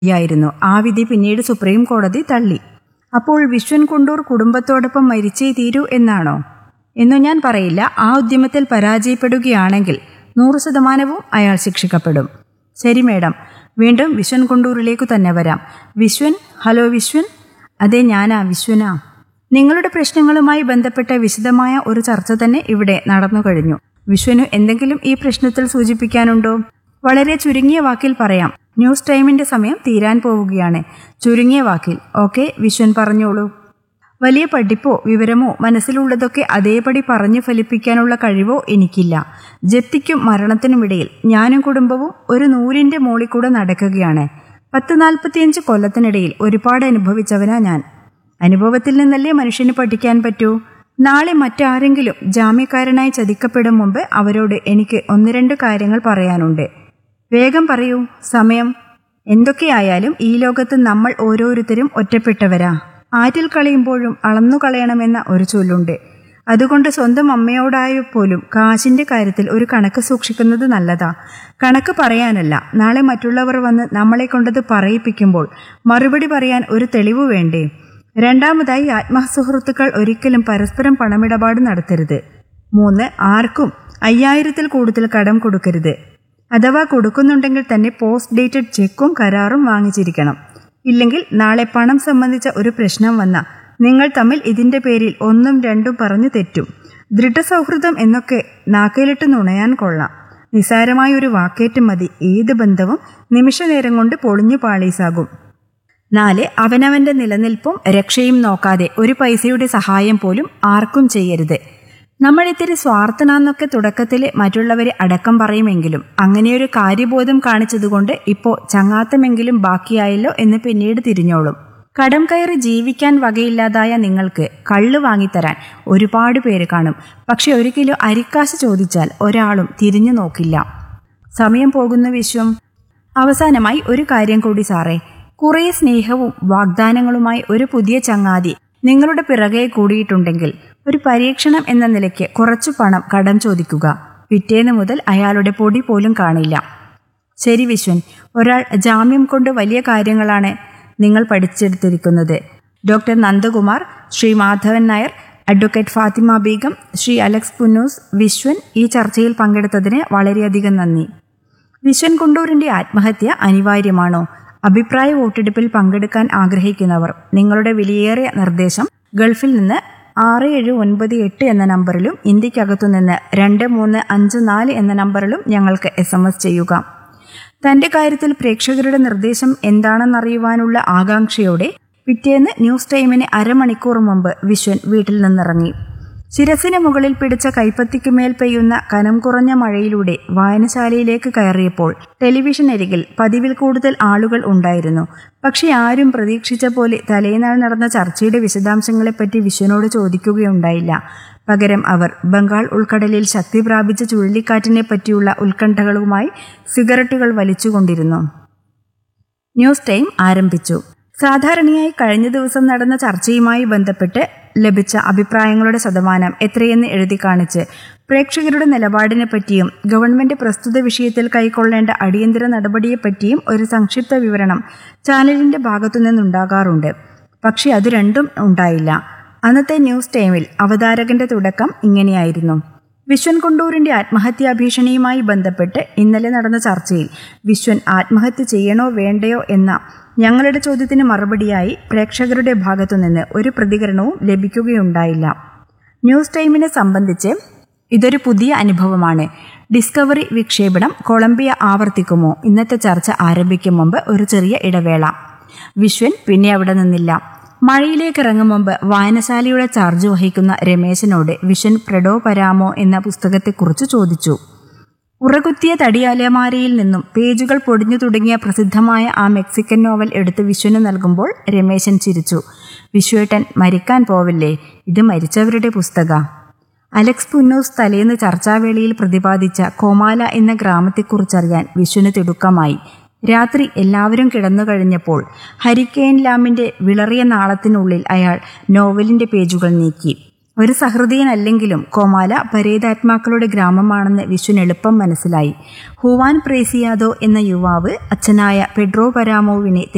യായിരുന്നു ആ വിധി പിന്നീട് സുപ്രീം കോടതി തള്ളി അപ്പോൾ വിശ്വൻ കുണ്ടൂർ കുടുംബത്തോടൊപ്പം മരിച്ചേ തീരൂ എന്നാണോ എന്നു ഞാൻ പറയില്ല ആ ഉദ്യമത്തിൽ പരാജയപ്പെടുകയാണെങ്കിൽ നൂറ് ശതമാനവും അയാൾ ശിക്ഷിക്കപ്പെടും ശരി മേഡം വീണ്ടും വിശ്വൻ കുണ്ടൂറിലേക്കു തന്നെ വരാം വിശ്വൻ ഹലോ വിശ്വൻ അതെ ഞാനാ വിശ്വനാ നിങ്ങളുടെ പ്രശ്നങ്ങളുമായി ബന്ധപ്പെട്ട വിശദമായ ഒരു ചർച്ച തന്നെ ഇവിടെ നടന്നു കഴിഞ്ഞു വിശ്വനു എന്തെങ്കിലും ഈ പ്രശ്നത്തിൽ സൂചിപ്പിക്കാനുണ്ടോ വളരെ ചുരുങ്ങിയ വാക്കിൽ പറയാം ന്യൂസ് ടൈമിന്റെ സമയം തീരാൻ പോവുകയാണ് ചുരുങ്ങിയ വാക്കിൽ ഓക്കെ വിശ്വൻ പറഞ്ഞോളൂ വലിയ പഠിപ്പോ വിവരമോ മനസ്സിലുള്ളതൊക്കെ അതേപടി പറഞ്ഞു ഫലിപ്പിക്കാനുള്ള കഴിവോ എനിക്കില്ല ജപ്തിക്കും മരണത്തിനുമിടയിൽ ഞാനും കുടുംബവും ഒരു നൂലിന്റെ മോളിൽ കൂടെ നടക്കുകയാണ് പത്ത് നാൽപ്പത്തിയഞ്ച് കൊല്ലത്തിനിടയിൽ ഒരുപാട് അനുഭവിച്ചവനാ ഞാൻ അനുഭവത്തിൽ നിന്നല്ലേ മനുഷ്യന് പഠിക്കാൻ പറ്റൂ നാളെ മറ്റാരെങ്കിലും ജാമ്യക്കാരനായി ചതിക്കപ്പെടും മുമ്പ് അവരോട് എനിക്ക് ഒന്ന് രണ്ട് കാര്യങ്ങൾ പറയാനുണ്ട് വേഗം പറയൂ സമയം എന്തൊക്കെയായാലും ഈ ലോകത്ത് നമ്മൾ ഓരോരുത്തരും ഒറ്റപ്പെട്ടവരാ ആറ്റിൽ കളയുമ്പോഴും അളന്നു കളയണമെന്ന ഒരു ചൊല്ലുണ്ട് അതുകൊണ്ട് സ്വന്തം അമ്മയോടായ പോലും കാശിന്റെ കാര്യത്തിൽ ഒരു കണക്ക് സൂക്ഷിക്കുന്നത് നല്ലതാ കണക്ക് പറയാനല്ല നാളെ മറ്റുള്ളവർ വന്ന് നമ്മളെ കൊണ്ടത് പറയിപ്പിക്കുമ്പോൾ മറുപടി പറയാൻ ഒരു തെളിവ് വേണ്ടേ രണ്ടാമതായി ആത്മസുഹൃത്തുക്കൾ ഒരിക്കലും പരസ്പരം പണമിടപാട് നടത്തരുത് മൂന്ന് ആർക്കും അയ്യായിരത്തിൽ കൂടുതൽ കടം കൊടുക്കരുത് അഥവാ കൊടുക്കുന്നുണ്ടെങ്കിൽ തന്നെ പോസ്റ്റ് ഡേറ്റഡ് ചെക്കും കരാറും വാങ്ങിച്ചിരിക്കണം ഇല്ലെങ്കിൽ നാളെ പണം സംബന്ധിച്ച ഒരു പ്രശ്നം വന്ന നിങ്ങൾ തമ്മിൽ ഇതിന്റെ പേരിൽ ഒന്നും രണ്ടും പറഞ്ഞു തെറ്റും ദൃഢസൗഹൃദം എന്നൊക്കെ നാക്കയിലിട്ട് നുണയാൻ കൊള്ളാം നിസാരമായ ഒരു വാക്കേറ്റം മതി ഏത് ബന്ധവും നിമിഷനേരം കൊണ്ട് പൊളിഞ്ഞു പാളീസാകും നാല് അവനവന്റെ നിലനിൽപ്പും രക്ഷയും നോക്കാതെ ഒരു പൈസയുടെ സഹായം പോലും ആർക്കും ചെയ്യരുത് നമ്മൾ ഇത്തിരി സ്വാർത്ഥനാന്നൊക്കെ തുടക്കത്തിൽ മറ്റുള്ളവരെ അടക്കം പറയുമെങ്കിലും അങ്ങനെയൊരു കാര്യബോധം കാണിച്ചതുകൊണ്ട് ഇപ്പോൾ ചങ്ങാത്തമെങ്കിലും ബാക്കിയായല്ലോ എന്ന് പിന്നീട് തിരിഞ്ഞോളും കടം കയറി ജീവിക്കാൻ വകയില്ലാതായ നിങ്ങൾക്ക് കള്ള് വാങ്ങിത്തരാൻ ഒരുപാട് പേര് കാണും പക്ഷെ ഒരു കിലോ അരിക്കാശ് ചോദിച്ചാൽ ഒരാളും തിരിഞ്ഞു നോക്കില്ല സമയം പോകുന്ന വിശ്വം അവസാനമായി ഒരു കാര്യം കൂടി സാറേ കുറേ സ്നേഹവും വാഗ്ദാനങ്ങളുമായി ഒരു പുതിയ ചങ്ങാതി നിങ്ങളുടെ പിറകെ കൂടിയിട്ടുണ്ടെങ്കിൽ ഒരു പരീക്ഷണം എന്ന നിലയ്ക്ക് കുറച്ചു പണം കടം ചോദിക്കുക പിറ്റേന്ന് മുതൽ അയാളുടെ പൊടി പോലും കാണില്ല ശരി വിശ്വൻ ഒരാൾ ജാമ്യം കൊണ്ട് വലിയ കാര്യങ്ങളാണ് നിങ്ങൾ പഠിച്ചെടുത്തിരിക്കുന്നത് doctor Nandakumar Shri Madhavan Nair advocate Fathima Begum Shri Alex Punnoose Vishwan ഈ ചർച്ചയിൽ പങ്കെടുത്തതിന് വളരെയധികം നന്ദി വിശ്വൻ കുണ്ടൂരിന്റെ ആത്മഹത്യ അനിവാര്യമാണോ അഭിപ്രായ വോട്ടെടുപ്പിൽ പങ്കെടുക്കാൻ ആഗ്രഹിക്കുന്നവർ നിങ്ങളുടെ വിലയേറിയ നിർദ്ദേശം ഗൾഫിൽ നിന്ന് ആറ് ഏഴ് ഒൻപത് എട്ട് എന്ന നമ്പറിലും ഇന്ത്യക്കകത്തുനിന്ന് രണ്ട് മൂന്ന് അഞ്ച് നാല് എന്ന നമ്പറിലും ഞങ്ങൾക്ക് എസ് എം എസ് ചെയ്യുക തന്റെ കാര്യത്തിൽ പ്രേക്ഷകരുടെ നിർദ്ദേശം എന്താണെന്നറിയുവാനുള്ള ആകാംക്ഷയോടെ പിറ്റേന്ന് ന്യൂസ് ടൈമിന് അരമണിക്കൂർ മുമ്പ് വിശ്വൻ വീട്ടിൽ നിന്നിറങ്ങി ശിരസിന് മുകളിൽ പിടിച്ച കൈപ്പത്തിക്ക് മേൽ പെയ്യുന്ന കനം കുറഞ്ഞ മഴയിലൂടെ വായനശാലയിലേക്ക് കയറിയപ്പോൾ ടെലിവിഷൻ അരികിൽ പതിവിൽ കൂടുതൽ ആളുകൾ ഉണ്ടായിരുന്നു പക്ഷെ ആരും പ്രതീക്ഷിച്ച പോലെ തലേനാൾ നടന്ന ചർച്ചയുടെ വിശദാംശങ്ങളെപ്പറ്റി വിശ്വനോട് ചോദിക്കുകയുണ്ടായില്ല പകരം അവർ ബംഗാൾ ഉൾക്കടലിൽ ശക്തി പ്രാപിച്ച ചുഴലിക്കാറ്റിനെ പറ്റിയുള്ള ഉത്കണ്ഠകളുമായി സിഗരറ്റുകൾ വലിച്ചുകൊണ്ടിരുന്നു ന്യൂസ് ടൈം ആരംഭിച്ചു സാധാരണയായി കഴിഞ്ഞ ദിവസം നടന്ന ചർച്ചയുമായി ബന്ധപ്പെട്ട് ലഭിച്ച അഭിപ്രായങ്ങളുടെ ശതമാനം എത്രയെന്ന് എഴുതി കാണിച്ച് പ്രേക്ഷകരുടെ നിലപാടിനെ പറ്റിയും ഗവൺമെന്റ് പ്രസ്തുത വിഷയത്തിൽ കൈക്കൊള്ളേണ്ട അടിയന്തര നടപടിയെപ്പറ്റിയും ഒരു സംക്ഷിപ്ത വിവരണം ചാനലിന്റെ ഭാഗത്തുനിന്നുണ്ടാകാറുണ്ട് പക്ഷെ അത് രണ്ടും ഉണ്ടായില്ല അന്നത്തെ ന്യൂസ് ടൈമിൽ അവതാരകന്റെ തുടക്കം ഇങ്ങനെയായിരുന്നു വിശ്വൻ കുണ്ടൂരിന്റെ ആത്മഹത്യാ ഭീഷണിയുമായി ബന്ധപ്പെട്ട് ഇന്നലെ നടന്ന ചർച്ചയിൽ വിശ്വൻ ആത്മഹത്യ ചെയ്യണോ വേണ്ടയോ എന്ന ഞങ്ങളുടെ ചോദ്യത്തിന് മറുപടിയായി പ്രേക്ഷകരുടെ ഭാഗത്തുനിന്ന് ഒരു പ്രതികരണവും ലഭിക്കുകയുണ്ടായില്ല ന്യൂസ് ടൈമിനെ സംബന്ധിച്ച് ഇതൊരു പുതിയ അനുഭവമാണ് ഡിസ്കവറി വിക്ഷേപണം കൊളംബിയ ആവർത്തിക്കുമോ ഇന്നത്തെ ചർച്ച ആരംഭിക്കും മുമ്പ് ഒരു ചെറിയ ഇടവേള വിശ്വൻ പിന്നെ അവിടെ നിന്നില്ല മഴയിലേക്ക് ഇറങ്ങും മുമ്പ് വായനശാലയുടെ ചാർജ് വഹിക്കുന്ന രമേശനോട് വിഷൻ പ്രഡോ പരാമോ എന്ന പുസ്തകത്തെക്കുറിച്ച് ചോദിച്ചു ഉറകുത്തിയ തടിയലമാരയിൽ നിന്നും പേജുകൾ പൊടിഞ്ഞു തുടങ്ങിയ പ്രസിദ്ധമായ ആ മെക്സിക്കൻ നോവൽ എടുത്ത് വിശ്വന് നൽകുമ്പോൾ രമേശൻ ചിരിച്ചു വിശ്വേട്ടൻ മരിക്കാൻ പോവില്ലേ ഇത് മരിച്ചവരുടെ പുസ്തക അലക്സ് പുന്നൂസ് തലേന്ന് ചർച്ചാവേളയിൽ പ്രതിപാദിച്ച കോമാല എന്ന ഗ്രാമത്തെക്കുറിച്ചറിയാൻ വിശ്വന് തിടുക്കമായി രാത്രി എല്ലാവരും കിടന്നു കഴിഞ്ഞപ്പോൾ ഹരിക്കെയിൻ ലാമിന്റെ വിളറിയ നാളത്തിനുള്ളിൽ അയാൾ നോവലിന്റെ പേജുകൾ നീക്കി ഒരു സഹൃദയനല്ലെങ്കിലും കോമാല പരേതാത്മാക്കളുടെ ഗ്രാമമാണെന്ന് വിശ്വന് എളുപ്പം മനസ്സിലായി ഹുവാൻ പ്രേസിയാദോ എന്ന യുവാവ് അച്ഛനായ പെഡ്രോ പരാമോവിനെ